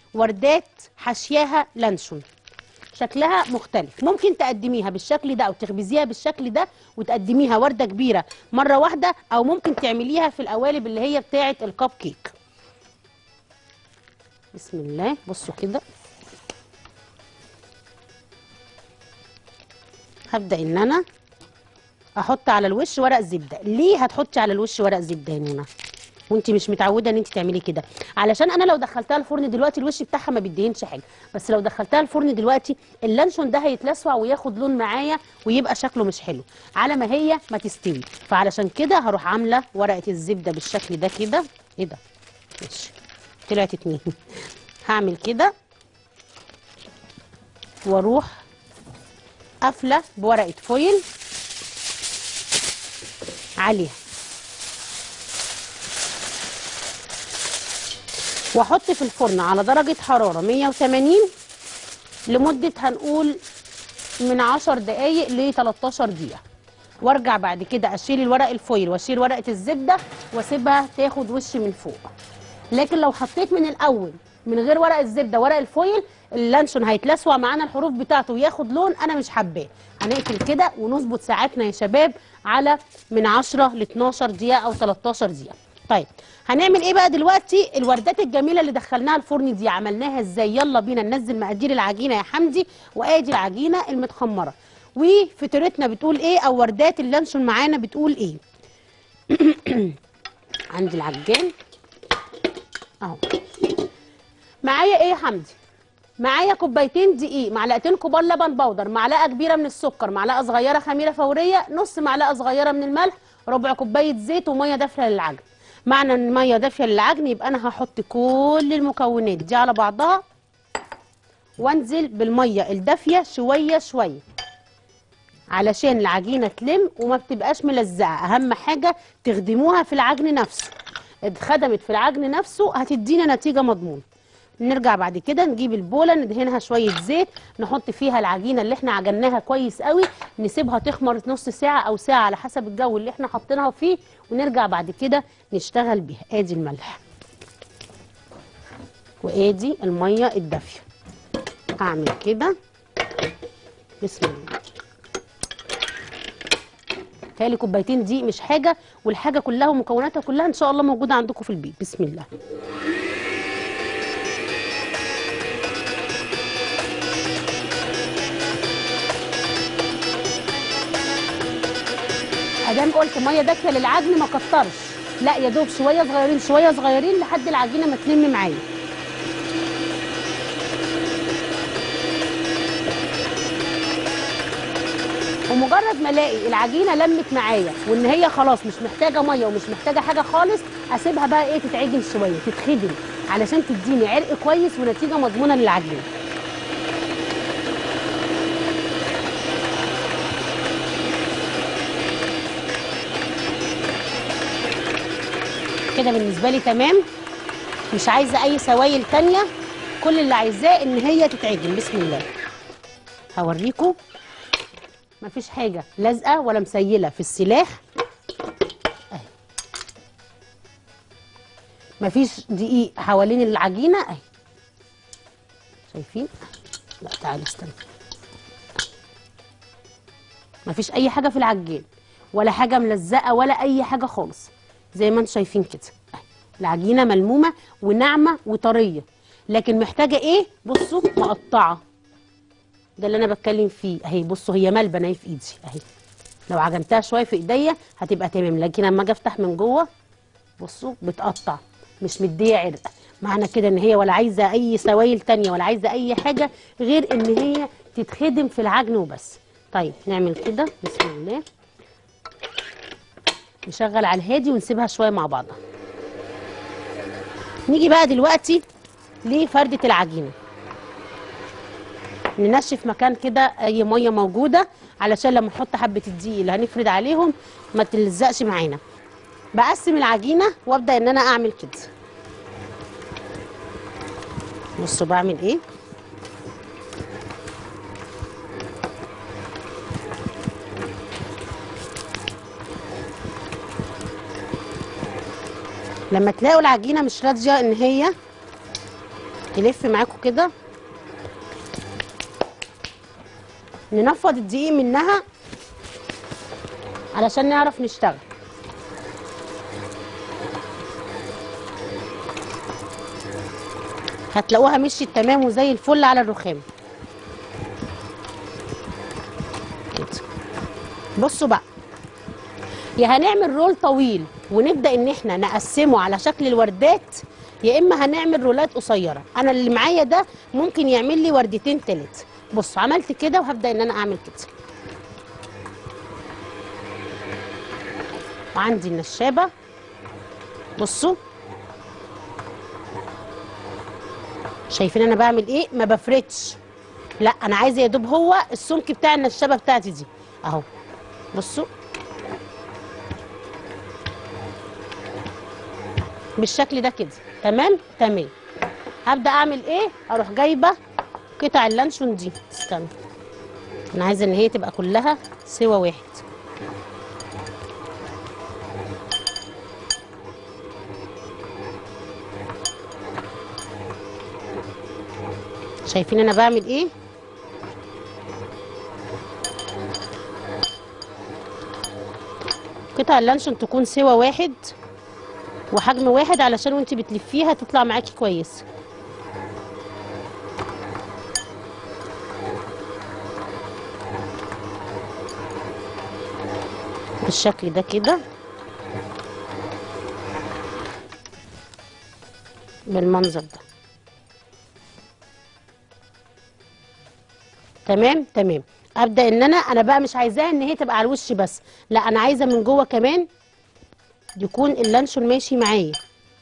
وردات حشياها لانشون شكلها مختلف ممكن تقدميها بالشكل ده او تخبزيها بالشكل ده وتقدميها ورده كبيره مره واحده او ممكن تعمليها في القوالب اللي هي بتاعه الكب كيك بسم الله بصوا كده هبدا ان انا احط على الوش ورق زبده ليه هتحطي على الوش ورق زبده يا نونا وانت مش متعوده ان انت تعملي كده علشان انا لو دخلتها الفرن دلوقتي الوش بتاعها ما بيدهنش حاجه بس لو دخلتها الفرن دلوقتي اللانشون ده هيتلسع وياخد لون معايا ويبقى شكله مش حلو على ما هي ما تستوي فعلشان كده هروح عامله ورقه الزبده بالشكل ده كده ايه ده ماشي طلعت اتنين هعمل كده واروح قافله بورقه فويل عليها واحط في الفرن على درجه حراره 180 لمده هنقول من 10 دقائق ل 13 دقيقه وارجع بعد كده اشيل الورق الفويل واشيل ورقه الزبده واسيبها تاخد وش من فوق لكن لو حطيت من الاول من غير ورق الزبده ورق الفويل اللانشون هيتلسوع معانا الحروف بتاعته وياخد لون انا مش حباه هنقفل كده ونظبط ساعتنا يا شباب على من 10 ل 12 دقيقه او 13 دقيقه طيب هنعمل ايه بقى دلوقتي الوردات الجميله اللي دخلناها الفرن دي عملناها ازاي يلا بينا ننزل مقادير العجينه يا حمدي وادي العجينه المتخمره وفطيرتنا بتقول ايه او وردات اللانشون معانا بتقول ايه عندي العجان اهو معايا ايه يا حمدي معايا كوبايتين دقيق معلقتين كبار لبن بودر معلقه كبيره من السكر معلقه صغيره خميره فوريه نص معلقه صغيره من الملح ربع كوبايه زيت وميه دافيه للعجن معنى ان الميه دافيه للعجن يبقى انا هحط كل المكونات دي على بعضها وانزل بالميه الدافيه شويه شويه علشان العجينه تلم وما بتبقاش ملزقه اهم حاجه تخدموها في العجن نفسه اتخدمت في العجن نفسه هتدينا نتيجه مضمونه نرجع بعد كده نجيب البوله ندهنها شويه زيت نحط فيها العجينه اللي احنا عجناها كويس قوي نسيبها تخمر نص ساعه او ساعه على حسب الجو اللي احنا حاطينها فيه ونرجع بعد كده نشتغل بيها ادي الملح وادي الميه الدافيه هعمل كده بسم الله تالي كوبايتين دي مش حاجه والحاجه كلها ومكوناتها كلها ان شاء الله موجوده عندكم في البيت بسم الله ادام قلت ميه دافيه للعجن ما كترش لا يا دوب شويه صغيرين شويه صغيرين لحد العجينه ما تلم معايا ومجرد ما الاقي العجينه لمت معايا وان هي خلاص مش محتاجه ميه ومش محتاجه حاجه خالص اسيبها بقى ايه تتعجن شويه تتخدم علشان تديني عرق كويس ونتيجه مضمونه للعجينه كده بالنسبه لي تمام مش عايزه اي سوائل تانية كل اللي عايزاه ان هي تتعجن بسم الله هوريكم مفيش حاجه لازقه ولا مسيله في السلاح اهي مفيش دقيق حوالين العجينه اهي شايفين لا تعالى استنى مفيش اي حاجه في العجين ولا حاجه ملزقه ولا اي حاجه خالص زي ما انتم شايفين كده اهي. العجينه ملمومه وناعمه وطريه لكن محتاجه ايه بصوا مقطعه ده اللي انا بتكلم فيه اهي بصوا هي ملبنه اهي في ايدي اهي لو عجنتها شويه في ايديا هتبقى تمام لكن لما اجي افتح من جوه بصوا بتقطع مش مديه عرق معنى كده ان هي ولا عايزه اي سوائل تانية ولا عايزه اي حاجه غير ان هي تتخدم في العجن وبس طيب نعمل كده بسم الله نشغل على الهادي ونسيبها شويه مع بعضها نيجي بقى دلوقتي لفردة العجينة ننشف مكان كده اي ميه موجوده علشان لما نحط حبه الدقيق اللي هنفرد عليهم ما تلزقش معانا بقسم العجينه وابدا ان انا اعمل كده بصوا بعمل ايه لما تلاقوا العجينه مش راضيه ان هي تلف معاكم كده ننفض الدقيق منها علشان نعرف نشتغل هتلاقوها مشيت تمام وزي الفل على الرخام كده بصوا بقى يا هنعمل رول طويل ونبدا ان احنا نقسمه على شكل الوردات يا اما هنعمل رولات قصيره انا اللي معايا ده ممكن يعمل لي وردتين تلت بصوا عملت كده وهبدا ان انا اعمل كده وعندي النشابه بصوا شايفين انا بعمل ايه ما بفردش لا انا عايزه يا دوب هو السمك بتاع النشابه بتاعتي دي اهو بصوا بالشكل ده كده تمام تمام هبدا اعمل ايه اروح جايبه قطع اللانشون دي استنى انا عايزه ان هي تبقى كلها سوا واحد شايفين انا بعمل ايه قطع اللانشون تكون سوا واحد وحجم واحد علشان وانت بتلفيها تطلع معاكي كويس بالشكل ده كده بالمنظر ده تمام تمام ابدا ان انا انا بقى مش عايزاها ان هي تبقى على الوش بس لا انا عايزه من جوه كمان يكون اللانشون ماشي معايا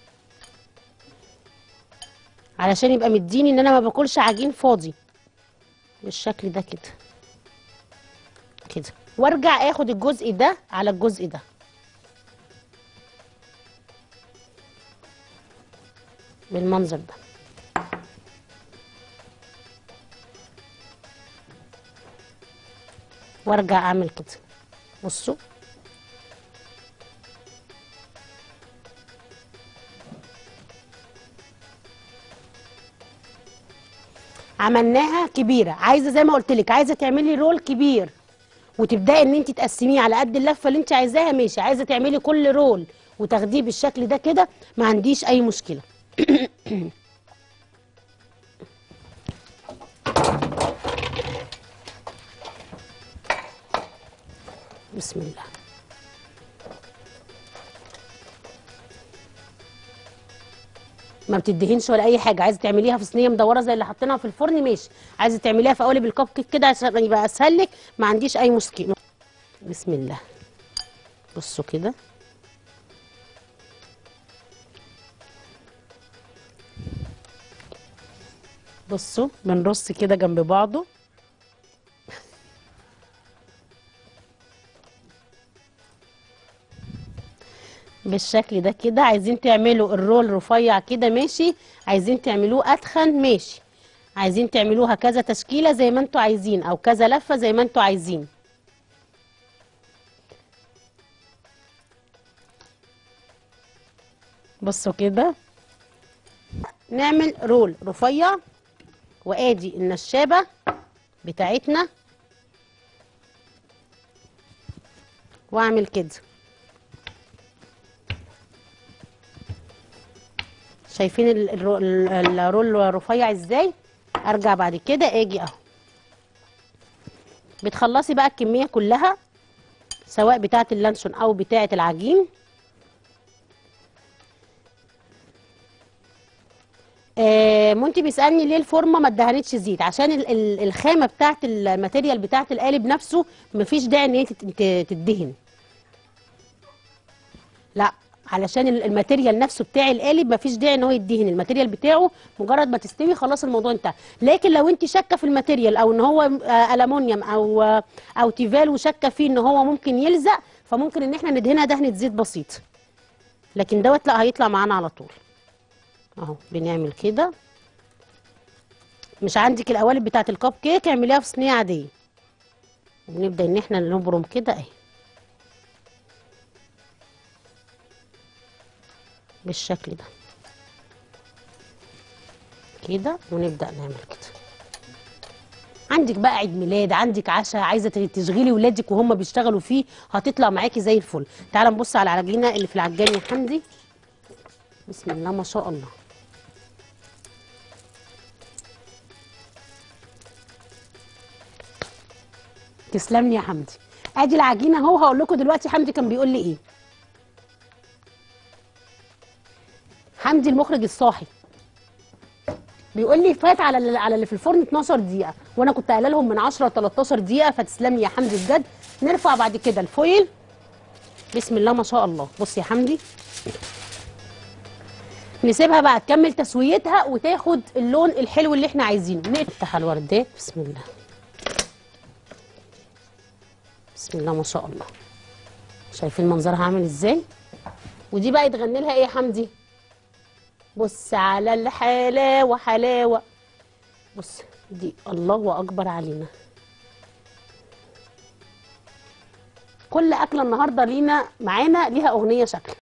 علشان يبقى مديني ان انا ما باكلش عجين فاضي بالشكل ده كده كده وارجع اخد الجزء ده على الجزء ده بالمنظر ده وارجع اعمل كده بصوا عملناها كبيره عايزه زي ما قلت لك عايزه تعملي رول كبير وتبداي ان انت تقسميه على قد اللفه اللي انت عايزاها ماشي عايزه تعملي كل رول وتاخديه بالشكل ده كده ما عنديش اي مشكله بسم الله ما بتدهنش ولا اي حاجه عايزه تعمليها في صينيه مدوره زي اللي حاطينها في الفرن ماشي عايزه تعمليها في قوالب الكب كيك كده عشان يبقى اسهل لك ما عنديش اي مشكله بسم الله بصوا كده بصوا بنرص كده جنب بعضه بالشكل ده كده عايزين تعملوا الرول رفيع كده ماشي عايزين تعملوه اتخن ماشي عايزين تعملوها كذا تشكيله زي ما انتوا عايزين او كذا لفه زي ما انتوا عايزين بصوا كده نعمل رول رفيع وادي النشابه بتاعتنا واعمل كده شايفين ال- الرو- ال- الرول رفيع ازاي ارجع بعد كده اجي اهو بتخلصي بقى الكميه كلها سواء بتاعه اللانشون او بتاعه العجين آه مونتي بيسالني ليه الفورمه ما ادهنتش زيت عشان ال- ال- الخامه بتاعه الماتيريال بتاعه القالب نفسه مفيش داعي ان هي تت- تت- تدهن لا علشان ال- الماتيريال نفسه بتاع القالب مفيش داعي ان هو يدهن الماتيريال بتاعه مجرد ما تستوي خلاص الموضوع انتهى لكن لو انت شاكه في الماتيريال او ان هو آه، الومنيوم او آه، او تيفال وشاكه فيه ان هو ممكن يلزق فممكن ان احنا ندهنها دهنه زيت بسيط لكن دوت لا هيطلع معانا على طول اهو بنعمل كده مش عندك القوالب بتاعه الكب كيك اعمليها في صينيه عاديه ونبدا ان احنا نبرم كده اهي بالشكل ده كده ونبدا نعمل كده عندك بقى عيد ميلاد عندك عشاء عايزه تشغلي ولادك وهم بيشتغلوا فيه هتطلع معاكي زي الفل تعالى نبص على العجينه اللي في العجان يا حمدي بسم الله ما شاء الله تسلم لي يا حمدي ادي العجينه اهو هقول لكم دلوقتي حمدي كان بيقول لي ايه حمدي المخرج الصاحي بيقول لي فات على اللي على اللي في الفرن 12 دقيقه وانا كنت قايله لهم من 10 ل 13 دقيقه فتسلم لي يا حمدي بجد نرفع بعد كده الفويل بسم الله ما شاء الله بص يا حمدي نسيبها بقى تكمل تسويتها وتاخد اللون الحلو اللي احنا عايزينه نفتح الوردات بسم الله بسم الله ما شاء الله شايفين منظرها عامل ازاي ودي بقى يتغني لها ايه يا حمدي بص على الحلاوه حلاوه بص دي الله اكبر علينا كل اكله النهارده لينا معانا ليها اغنيه شكل